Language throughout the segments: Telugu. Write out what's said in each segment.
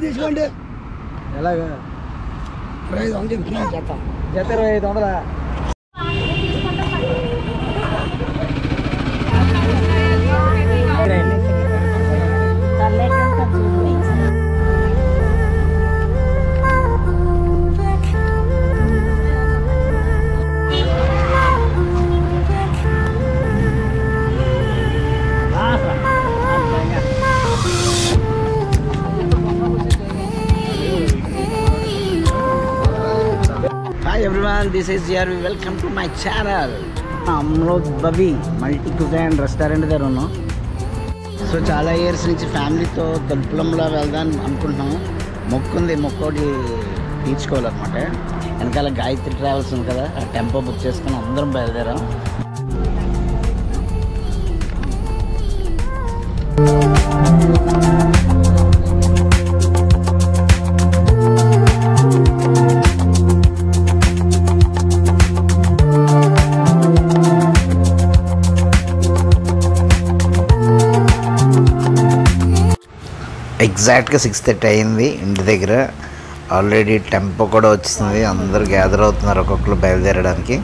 తీసుకోండి ఎలాగా ఇరవై ఐదు వందలు ఇంట్లో చేస్తాం జత ఇరవై ఐదు వందలా hi everyone this is GR welcome to my channel అమ్రోద్ బబీ మల్టీ కుజైన్ రెస్టారెంట్ దగ్గర ఉన్నాం సో చాలా ఇయర్స్ నుంచి ఫ్యామిలీతో తలుపులంలో వెళ్దాం అనుకుంటున్నాం మొక్కుంది మొక్కోటి తీర్చుకోవాలన్నమాట వెనకాల గాయత్రి ట్రావెల్స్ ఉంది కదా ఆ టెంపో బుక్ చేసుకుని అందరం బయలుదేరాం ఎగ్జాక్ట్గా సిక్స్ థర్టీ అయింది ఇంటి దగ్గర ఆల్రెడీ టెంపో కూడా వచ్చింది అందరూ గ్యాదర్ అవుతున్నారు ఒక్కొక్కరు బయలుదేరడానికి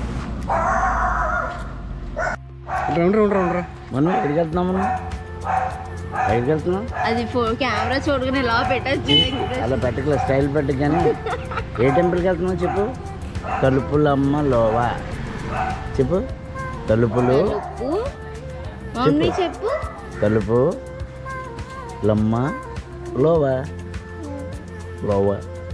ఉండరా ఉండరా ఉండరా మనం ఎక్కడికి వెళ్తున్నాం మనం ఎక్కడికి వెళ్తున్నాం అది ఫో కెమెరా చూడగానే ఇలా పెట్టచ్చు అలా పెట్టకలే స్టైల్ పెట్టు కానీ ఏ టెంపుల్కి వెళ్తున్నావు చెప్పు తలుపులమ్మ లోవా చెప్పు తలుపులు చెప్పు మమ్మీ చెప్పు తలుపు లమ్మ లోవా లోవా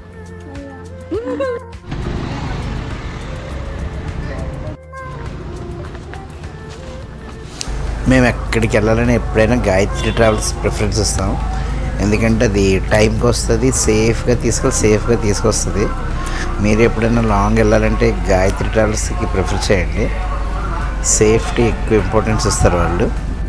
మేము ఎక్కడికి వెళ్ళాలని ఎప్పుడైనా గాయత్రి ట్రావెల్స్ ప్రిఫరెన్స్ ఇస్తాం ఎందుకంటే అది టైంకి వస్తుంది సేఫ్గా తీసుకెళ్ళి సేఫ్గా తీసుకొస్తుంది మీరు ఎప్పుడైనా లాంగ్ వెళ్ళాలంటే గాయత్రి ట్రావెల్స్కి ప్రిఫర్ చేయండి సేఫ్టీ ఎక్కువ ఇంపార్టెన్స్ ఇస్తారు వాళ్ళు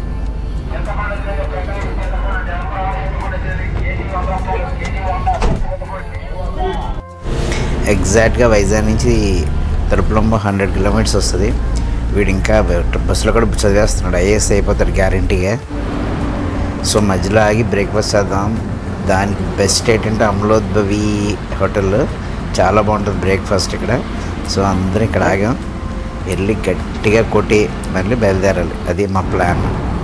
ఎగ్జాక్ట్గా వైజాగ్ నుంచి తలుపులంబ హండ్రెడ్ కిలోమీటర్స్ వస్తుంది వీడు ఇంకా బస్సులో కూడా చదివేస్తున్నాడు ఐఏఎస్ అయిపోతాడు గ్యారంటీగా సో మధ్యలో ఆగి బ్రేక్ఫాస్ట్ చేద్దాం దానికి బెస్ట్ ఏంటంటే అమలోద్భవి హోటల్ చాలా బాగుంటుంది బ్రేక్ఫాస్ట్ ఇక్కడ సో అందరం ఇక్కడ ఆగాం వెళ్ళి గట్టిగా కొట్టి మళ్ళీ బయలుదేరాలి అది మా ప్లాన్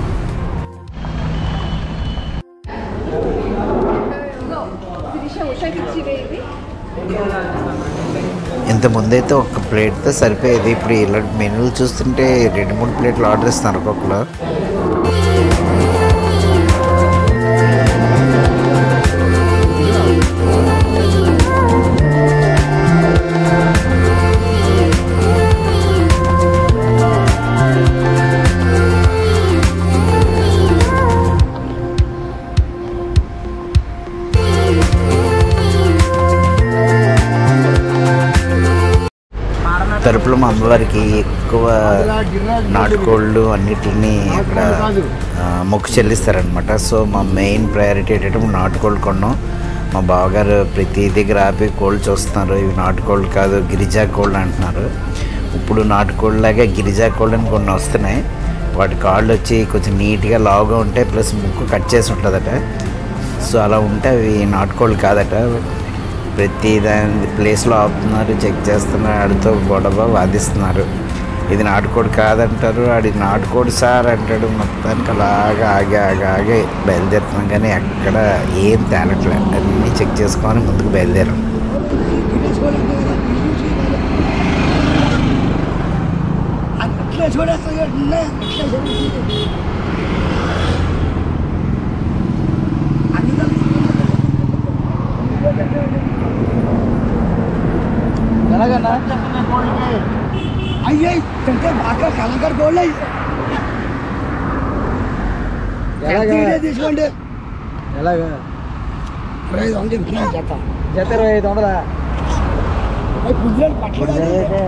ఇంత ముందైతే ఒక ప్లేట్తో సరిపోయేది ఇప్పుడు ఇలా మెనూలు చూస్తుంటే రెండు మూడు ప్లేట్లు ఆర్డర్ ఇస్తున్నారు ఒక్కొక్కరు తలుపులో మా అమ్మవారికి ఎక్కువ నాటుకోళ్ళు అన్నిటిని అక్కడ ఆ, మొక్కు చెల్లిస్తారనమాట సో మా మెయిన్ ప్రయారిటీ ఏంటంటే నాటుకోళ్ళు కొన్నాం మా బావగారు ప్రతి దగ్గర ఆపి కోళ్ళు చూస్తున్నారు ఇవి నాటుకోళ్ళు కాదు గిరిజా కోళ్ళు అంటున్నారు ఇప్పుడు నాటుకోళ్ళలాగా గిరిజా కోళ్ళు అని కొన్ని వస్తున్నాయి వాటి కాళ్ళు వచ్చి కొంచెం నీట్గా లావుగా ఉంటాయి ప్లస్ ముక్కు కట్ చేసి ఉంటుందట సో అలా ఉంటే అవి నాటుకోళ్ళు కాదట ప్రతి దాని ప్లేస్లో ఆపుతున్నారు చెక్ చేస్తున్నారు ఆడితో గొడవ వాదిస్తున్నారు ఇది నాటుకోడి కాదంటారు ఆడి నాటుకోడి సార్ అంటాడు మొత్తానికి అలాగా ఆగి ఆగి ఆగి బయలుదేరుతున్నాం కానీ ఎక్కడ ఏం తేలట్లే అన్నీ చెక్ చేసుకొని ముందుకు బయలుదేరాం అట్లా చూడేస్తా అట్లా ఎలాగన్నా అయ్యే తింటే బాగా కలంకర గోళ్ళు ఎలాగా తీసుకోండి ఎలాగా ఇరవై ఐదు వందలు ఇంట్లో చేస్తాం జత ఇరవై ఐదు వందలా పుంజులు పట్టలేదు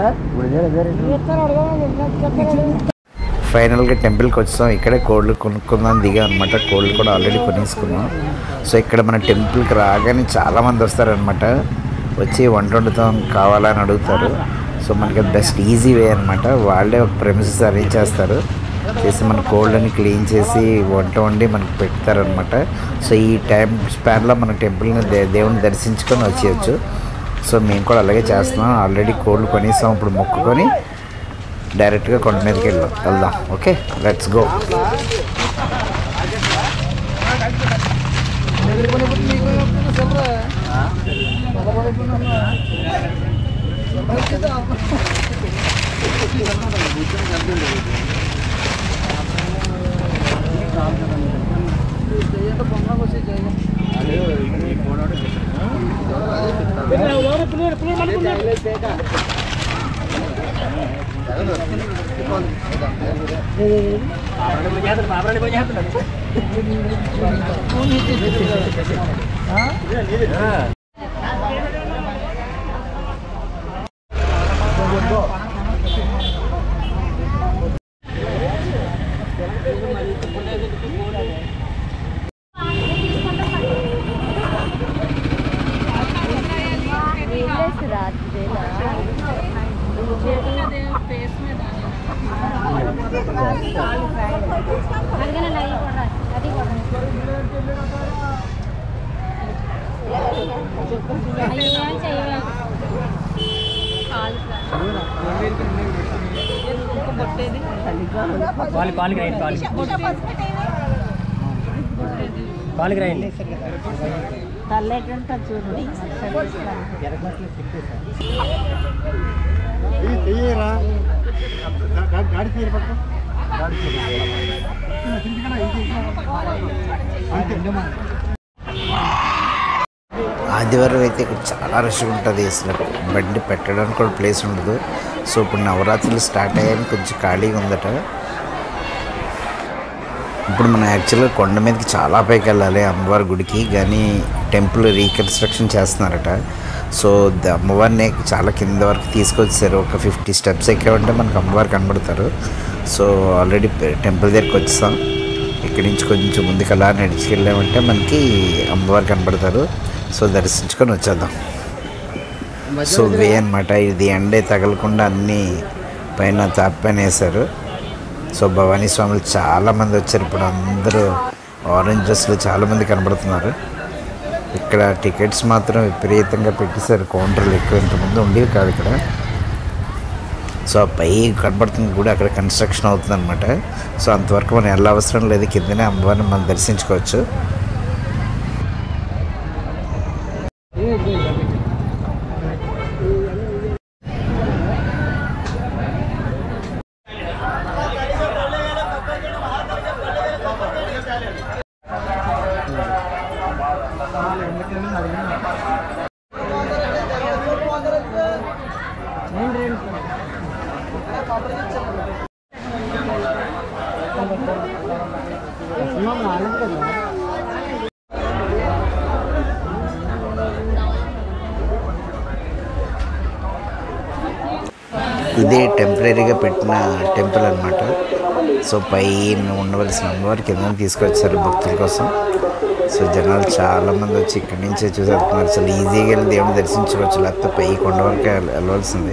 ఫైనల్గా టెంపుల్కి వచ్చాం ఇక్కడే కోళ్ళు కొనుక్కుందాం దిగాం అనమాట కోళ్ళు కూడా ఆల్రెడీ కొనేసుకున్నాం సో ఇక్కడ మన టెంపుల్కి రాగానే చాలామంది వస్తారనమాట వచ్చి వంట వండుతాం కావాలని అడుగుతారు సో మనకి బెస్ట్ ఈజీ వే అనమాట వాళ్ళే ఒక ప్రెమిసెస్ అరేంజ్ చేస్తారు చేసి మన కోళ్ళని క్లీన్ చేసి వంట వండి మనకు పెడతారనమాట సో ఈ టైం స్పాన్లో మన టెంపుల్ని దే దేవుని దర్శించుకొని వచ్చేయచ్చు సో మేము కూడా అలాగే చేస్తున్నాం ఆల్రెడీ కోళ్ళు కొనేసాం ఇప్పుడు మొక్కుకొని డైరెక్ట్గా కొండ మీదకి వెళ్దాం వెళ్దాం ఓకే లెట్స్ గో కాలు కాలుకి రాయండి కాలు కాలుకి రాయండి ఆదివారం అయితే ఇక్కడ చాలా రష్ ఉంటుంది అసలు బండి పెట్టడానికి కూడా ప్లేస్ ఉండదు సో ఇప్పుడు నవరాత్రులు స్టార్ట్ అయ్యాయని కొంచెం ఖాళీగా ఉందట ఇప్పుడు మనం యాక్చువల్గా కొండ మీదకి చాలా పైకి వెళ్ళాలి అమ్మవారి గుడికి కానీ టెంపుల్ రీకన్స్ట్రక్షన్ చేస్తున్నారట సో ద- అమ్మవారిని చాలా కింద వరకు తీసుకొచ్చారు ఒక ఫిఫ్టీ స్టెప్స్ ఎక్కామంటే మనకు అమ్మవారు కనబడతారు సో ఆల్రెడీ టెంపుల్ దగ్గరికి వచ్చాం ఇక్కడి నుంచి కొంచెం ముందుకు అలా నడిచికెళ్ళామంటే మనకి అమ్మవారు కనబడతారు సో దర్శించుకొని వచ్చేద్దాం సో వే అనమాట ఇది ఎండే తగలకుండా అన్నీ పైన తాపైన వేశారు సో భవానీ స్వాములు చాలామంది వచ్చారు ఇప్పుడు అందరూ ఆరెంజ్ డ్రెస్లో చాలామంది కనబడుతున్నారు ఇక్కడ టికెట్స్ మాత్రం విపరీతంగా పెట్టేశారు కౌంటర్లు ఎక్కువ ఇంతకుముందు ఉండేవి కాదు ఇక్కడ సో ఆ పై కనబడుతుంది కూడా అక్కడ కన్స్ట్రక్షన్ అవుతుంది అనమాట సో అంతవరకు మనం వెళ్ళ అవసరం లేదు కిందనే అమ్మవారిని మనం దర్శించుకోవచ్చు ఇదే టెంపరీగా పెట్టిన టెంపుల్ అనమాట సో పైన ఉండవలసిన అమ్మవారి కింద తీసుకొచ్చారు భక్తుల కోసం సో జనాలు చాలామంది వచ్చి ఇక్కడి నుంచే చూసి వెళ్తున్నారు అసలు ఈజీగా వెళ్ళి దేవుని దర్శించుకోవచ్చు లేకపోతే పై కొండ వరకు వెళ్ళ- వెళ్ళవలసింది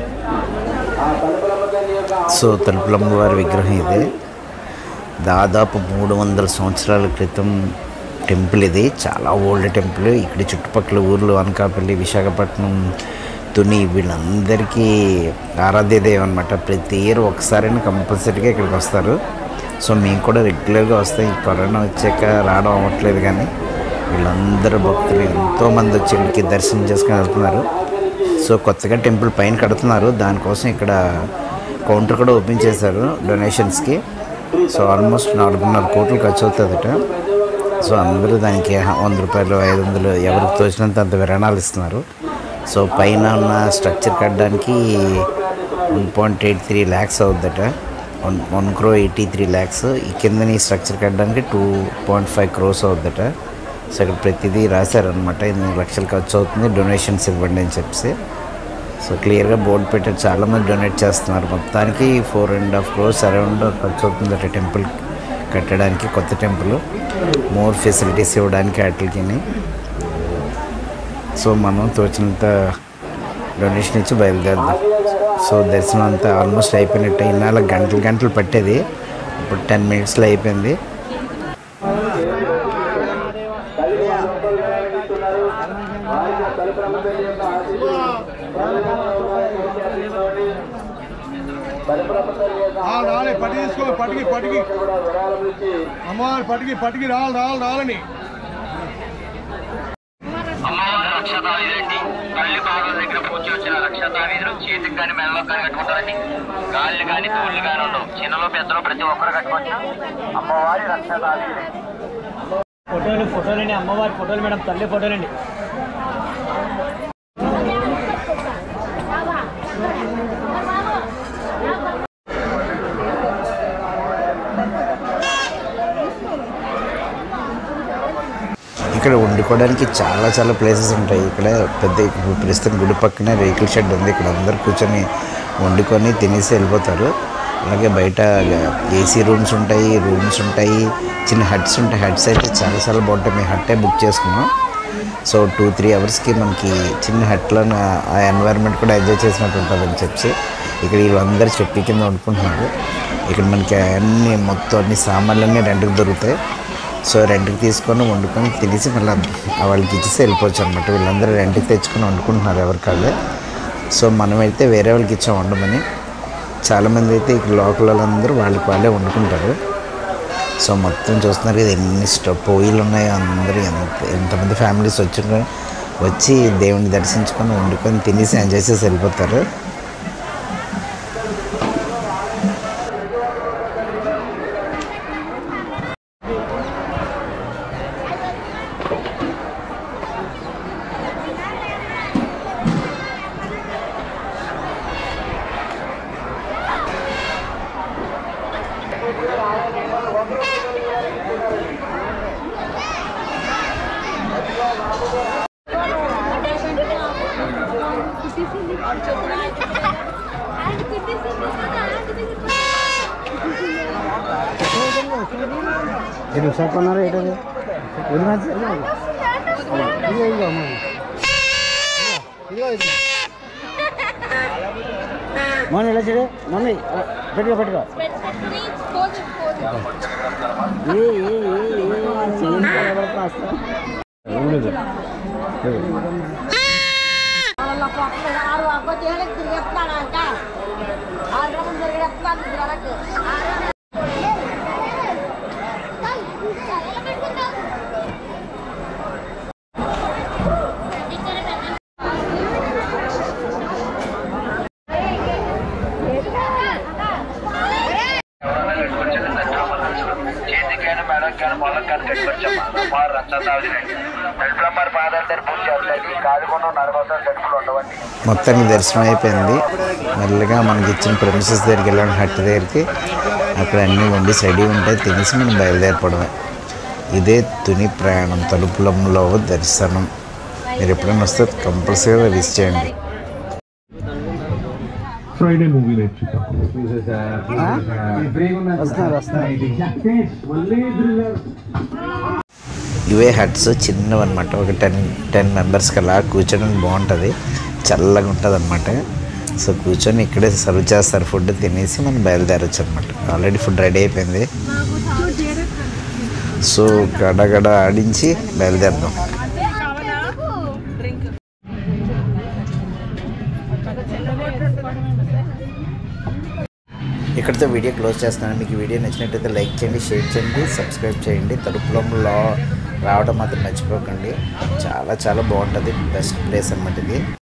సో తలుపులమ్మవారి విగ్రహం ఇదే దాదాపు మూడు వందల సంవత్సరాల క్రితం టెంపుల్ ఇది చాలా ఓల్డ్ టెంపుల్ ఇక్కడ చుట్టుపక్కల ఊర్లు అనకాపల్లి విశాఖపట్నం తుని వీళ్ళందరికీ ఆరాధ్య దేవం అనమాట ప్రతి ఇయర్ ఒకసారైనా కంపల్సరీగా ఇక్కడికి వస్తారు సో మేము కూడా రెగ్యులర్గా వస్తాం ఈ కరోనా వచ్చాక రావడం అవ్వట్లేదు కానీ వీళ్ళందరూ భక్తులు ఎంతోమంది వచ్చి ఇక్కడికి దర్శనం చేసుకొని వెళ్తున్నారు సో కొత్తగా టెంపుల్ పైన కడుతున్నారు దానికోసం ఇక్కడ కౌంటర్ కూడా ఓపెన్ చేశారు డొనేషన్స్కి సో ఆల్మోస్ట్ నాలుగున్నర కోట్లు ఖర్చు అవుతుందట సో అందరూ దానికి వంద రూపాయలు ఐదు వందలు ఎవరికి తోచినంత అంత విరాణాలు ఇస్తున్నారు సో పైన ఉన్న స్ట్రక్చర్ కట్టడానికి one point eight three lakhs అవుద్దట one one crore eighty three lakhs ఈ కిందని స్ట్రక్చర్ కట్టడానికి టూ పాయింట్ ఫైవ్ క్రోస్ అవుద్దట సో ఇక్కడ ప్రతిదీ రాశారనమాట ఎనిమిది లక్షలు ఖర్చు అవుతుంది డొనేషన్స్ ఇవ్వండి అని చెప్పి సో క్లియర్గా బోర్డు పెట్టారు చాలామంది డొనేట్ చేస్తున్నారు మొత్తానికి four and half crores around ఖర్చు అవుతుందట టెంపుల్ కట్టడానికి కొత్త టెంపుల్ మోర్ ఫెసిలిటీస్ ఇవ్వడానికి వాటికి సో మనం తోచినంత డొనేషన్ ఇచ్చి బయలుదేరదాం సో దర్శనం అంతా ఆల్మోస్ట్ అయిపోయినట్టే ఇన్నాళ్ళ గంటలు గంటలు పట్టేది ఇప్పుడు టెన్ మినిట్స్లో అయిపోయింది రాలే పట్టి తీసుకో పట్టుకి పట్టుకి అమ్మవారి పట్టుకి పట్టుకి రావాలి రావాలి రావాలని అమ్మవారి రక్షతావిధండి కళ్ళు కాళ్ళ దగ్గర పూచి వచ్చిన రక్షతావిధులు చేతికి కానీ మెడలో కానీ కట్టుకుంటారండి కాళ్ళు కానీ తోళ్ళు కానీ ఉండవు చిన్నలో పెద్దలో ప్రతి ఒక్కరు కట్టుకోవచ్చు అమ్మవారి రక్షతావిధి ఫోటోలు ఫోటోలండి అమ్మవారి ఫోటోలు మేడం తల్లి ఫోటోలండి ఇక్కడ వండుకోవడానికి చాలా చాలా ప్లేసెస్ ఉంటాయి ఇక్కడ పెద్ద ఇప్పుడు ప్రస్తుతం గుడి పక్కనే వెహికల్ షెడ్ ఉంది ఇక్కడ అందరు కూర్చొని వండుకొని తినేసి వెళ్ళిపోతారు అలాగే బయట ఏసీ రూమ్స్ ఉంటాయి రూమ్స్ ఉంటాయి చిన్న హట్స్ ఉంటాయి హట్స్ అయితే చాలా చాలా బాగుంటాయి మేము హట్టే బుక్ చేసుకున్నాం సో టూ త్రీ అవర్స్కి మనకి చిన్న హట్లో ఆ ఎన్వైరన్మెంట్ కూడా ఎంజాయ్ చేసినట్టు ఉంటుందని చెప్పి ఇక్కడ వీళ్ళందరూ చెట్టు కింద వండుకుంటున్నారు ఇక్కడ మనకి అన్ని మొత్తం అన్ని సామాన్లన్నీ రెంట్కి దొరుకుతాయి సో రెంట్కి తీసుకొని వండుకొని తినేసి మళ్ళీ వాళ్ళకి ఇచ్చేసి వెళ్ళిపోవచ్చు అనమాట వీళ్ళందరూ రెంట్కి తెచ్చుకొని వండుకుంటున్నారు ఎవరికాళ్ళే సో మనమైతే వేరే వాళ్ళకి ఇచ్చాం వండమని చాలామంది అయితే ఇక్కడ లోకల్ వాళ్ళందరూ వాళ్ళకి వాళ్ళే వండుకుంటారు సో మొత్తం చూస్తున్నారు కదా ఎన్ని స్టవ్ పొయ్యిలు ఉన్నాయో అందరూ ఎంత ఎంతమంది ఫ్యామిలీస్ వచ్చి వచ్చి దేవుని దర్శించుకొని వండుకొని తినేసి ఎంజాయ్ చేసి వెళ్ళిపోతారు ఇది ఉషా కొన్నారు ఏంటది ఇది మంచి ఇదిగో ఇదిగో అమ్మ ఇదిగో ఇది మొన్న ఇలా చూడు మమ్మీ అలా పెట్టుకో పెట్టుకో ఏ ఏ ఏ ఏ చేయండి కలవరకు వస్తా ఆరు అబ్బా చేయడానికి తిరిగేస్తున్నాడంట ఆరు రోజులు తిరిగేస్తున్నాడు తిరగడానికి చేతికైనా మెడకైనా మొలకు కానీ కట్టుకోవచ్చమ్మా అమ్మవారి రక్షతావిధండి నడిపిలమ్మవారి పాదాల దగ్గర పూజ చేస్తుంది కాదుకుండా నడవసం గడుపులు ఉండవండి మొత్తానికి దర్శనం అయిపోయింది మెల్లగా మనకి ఇచ్చిన ప్రెమిసెస్ దగ్గరికి వెళ్ళాం హట్ దగ్గరికి అక్కడ అన్నీ వండి రెడీ ఉంటాయి తినేసి మనం బయలుదేరిపోవడమే ఇదే తుని ప్రయాణం తలుపులంలో దర్శనం మీరు ఎప్పుడైనా వస్తే కంపల్సరీగా విజిట్ చేయండి ఫ్రైడే మూవీ నేర్చుకుంటాం వస్తున్నారు వస్తున్నారు ఇవే హట్స్ చిన్నవి అనమాట ఒక టెన్ టెన్ మెంబర్స్కి అలా కూర్చోడానికి బాగుంటుంది చల్లగా ఉంటుంది అనమాట సో కూర్చొని ఇక్కడే సర్వ్ చేస్తారు ఫుడ్ తినేసి మనం బయలుదేరచ్చు అనమాట ఆల్రెడీ ఫుడ్ రెడీ అయిపోయింది సో గడగడ ఆడించి బయలుదేరదాం ఇక్కడితో వీడియో క్లోజ్ చేస్తున్నాను మీకు ఈ వీడియో నచ్చినట్టయితే లైక్ చేయండి షేర్ చేయండి సబ్స్క్రైబ్ చేయండి తలుపులంలో రావడం మాత్రం మర్చిపోకండి చాలా చాలా బాగుంటుంది బెస్ట్ ప్లేస్ అనమాట ఇది